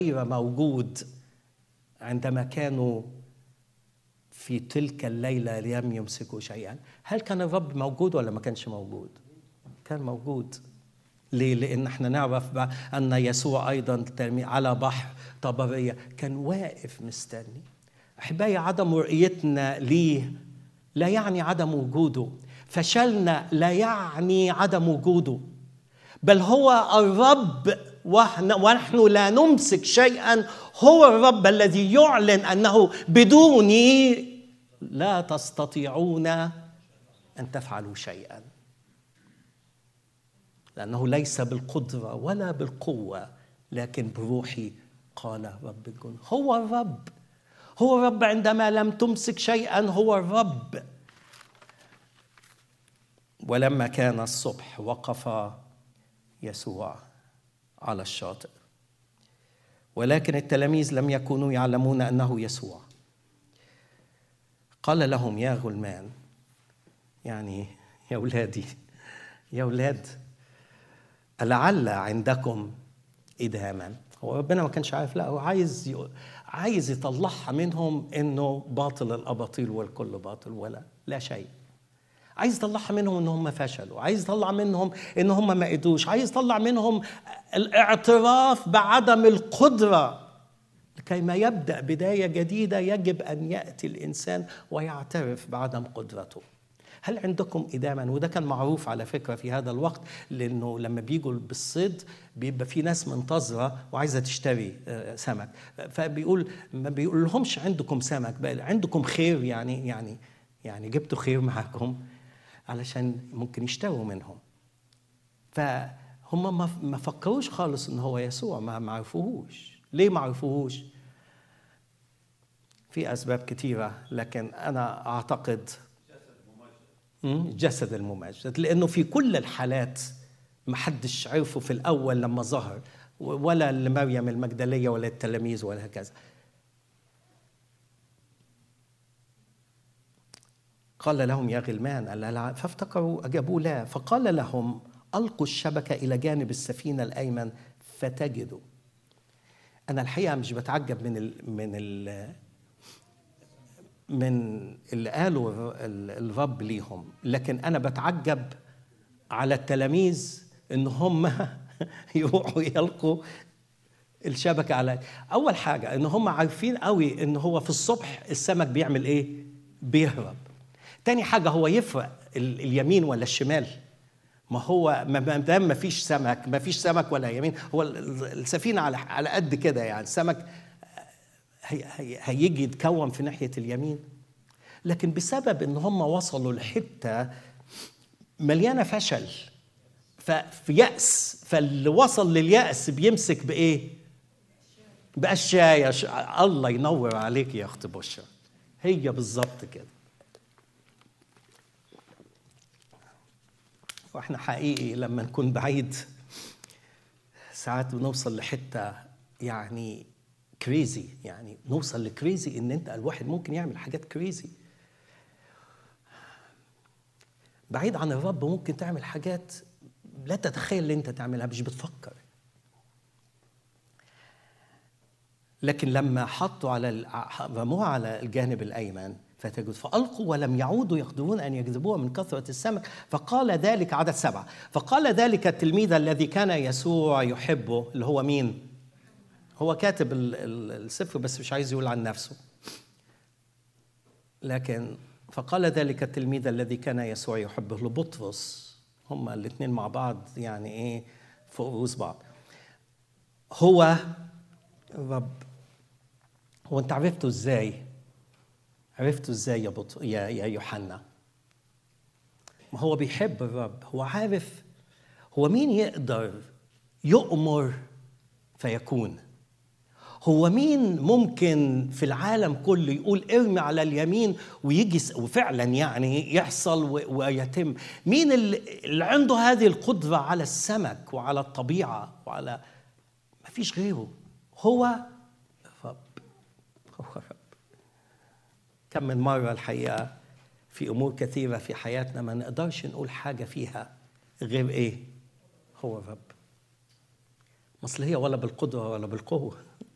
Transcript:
غير موجود عندما كانوا في تلك الليلة لم يمسكوا شيئا هل كان الرب موجود ولا ما كانش موجود كان موجود ليه لأن احنا نعرف بقى أن يسوع أيضا على بحر طبرية كان واقف مستني أحبائي عدم رؤيتنا ليه لا يعني عدم وجوده فشلنا لا يعني عدم وجوده بل هو الرب ونحن لا نمسك شيئا هو الرب الذي يعلن انه بدوني لا تستطيعون ان تفعلوا شيئا لانه ليس بالقدره ولا بالقوه لكن بروحي قال رب الجند هو الرب هو الرب عندما لم تمسك شيئا هو الرب ولما كان الصبح وقف يسوع على الشاطئ ولكن التلاميذ لم يكونوا يعلمون انه يسوع قال لهم يا غلمان يعني يا اولادي يا اولاد لعل عندكم اداما هو ربنا ما كانش عارف لا هو عايز عايز يطلعها منهم انه باطل الاباطيل والكل باطل ولا لا شيء عايز يطلعها منهم ان هم فشلوا عايز يطلع منهم ان هم ما قدروش عايز يطلع منهم الاعتراف بعدم القدره لكي ما يبدا بدايه جديده يجب ان ياتي الانسان ويعترف بعدم قدرته هل عندكم إداما وده كان معروف على فكرة في هذا الوقت لأنه لما بيجوا بالصيد بيبقى في ناس منتظرة وعايزة تشتري سمك فبيقول ما بيقول لهمش عندكم سمك بقى عندكم خير يعني يعني يعني جبتوا خير معاكم علشان ممكن يشتروا منهم فهم ما فكروش خالص ان هو يسوع ما عرفوهوش ليه ما عرفوهوش في اسباب كثيره لكن انا اعتقد جسد الممجد لانه في كل الحالات ما حدش عرفه في الاول لما ظهر ولا لمريم المجدليه ولا التلاميذ ولا هكذا قال لهم يا غلمان فافتكروا اجابوا لا فقال لهم القوا الشبكه الى جانب السفينه الايمن فتجدوا انا الحقيقه مش بتعجب من ال من ال من اللي قاله الرب ليهم لكن انا بتعجب على التلاميذ ان هم يروحوا يلقوا الشبكه على اول حاجه ان هم عارفين قوي ان هو في الصبح السمك بيعمل ايه بيهرب تاني حاجه هو يفرق اليمين ولا الشمال ما هو ما دام ما فيش سمك ما فيش سمك ولا يمين هو السفينه على على قد كده يعني السمك هي هي هيجي يتكون في ناحيه اليمين لكن بسبب ان هم وصلوا لحته مليانه فشل ففي يأس فاللي وصل لليأس بيمسك بإيه؟ بأشياء الله ينور عليك يا أخت بشرى هي بالظبط كده واحنا حقيقي لما نكون بعيد ساعات بنوصل لحته يعني كريزي يعني نوصل لكريزي ان انت الواحد ممكن يعمل حاجات كريزي بعيد عن الرب ممكن تعمل حاجات لا تتخيل ان انت تعملها مش بتفكر لكن لما حطوا على رموها على الجانب الايمن فتجد فألقوا ولم يعودوا يقدرون أن يجذبوها من كثرة السمك فقال ذلك عدد سبعة فقال ذلك التلميذ الذي كان يسوع يحبه اللي هو مين هو كاتب السفر بس مش عايز يقول عن نفسه لكن فقال ذلك التلميذ الذي كان يسوع يحبه لبطرس هما الاثنين مع بعض يعني ايه فوق رؤوس بعض هو الرب هو انت عرفته ازاي عرفته ازاي يا بط... يا يا يوحنا ما هو بيحب الرب هو عارف هو مين يقدر يؤمر فيكون هو مين ممكن في العالم كله يقول ارمي على اليمين ويجي وفعلا يعني يحصل ويتم مين اللي عنده هذه القدرة على السمك وعلى الطبيعة وعلى ما فيش غيره هو الرب هو الرب كم من مرة الحقيقة في أمور كثيرة في حياتنا ما نقدرش نقول حاجة فيها غير إيه؟ هو الرب. أصل هي ولا بالقدرة ولا بالقوة.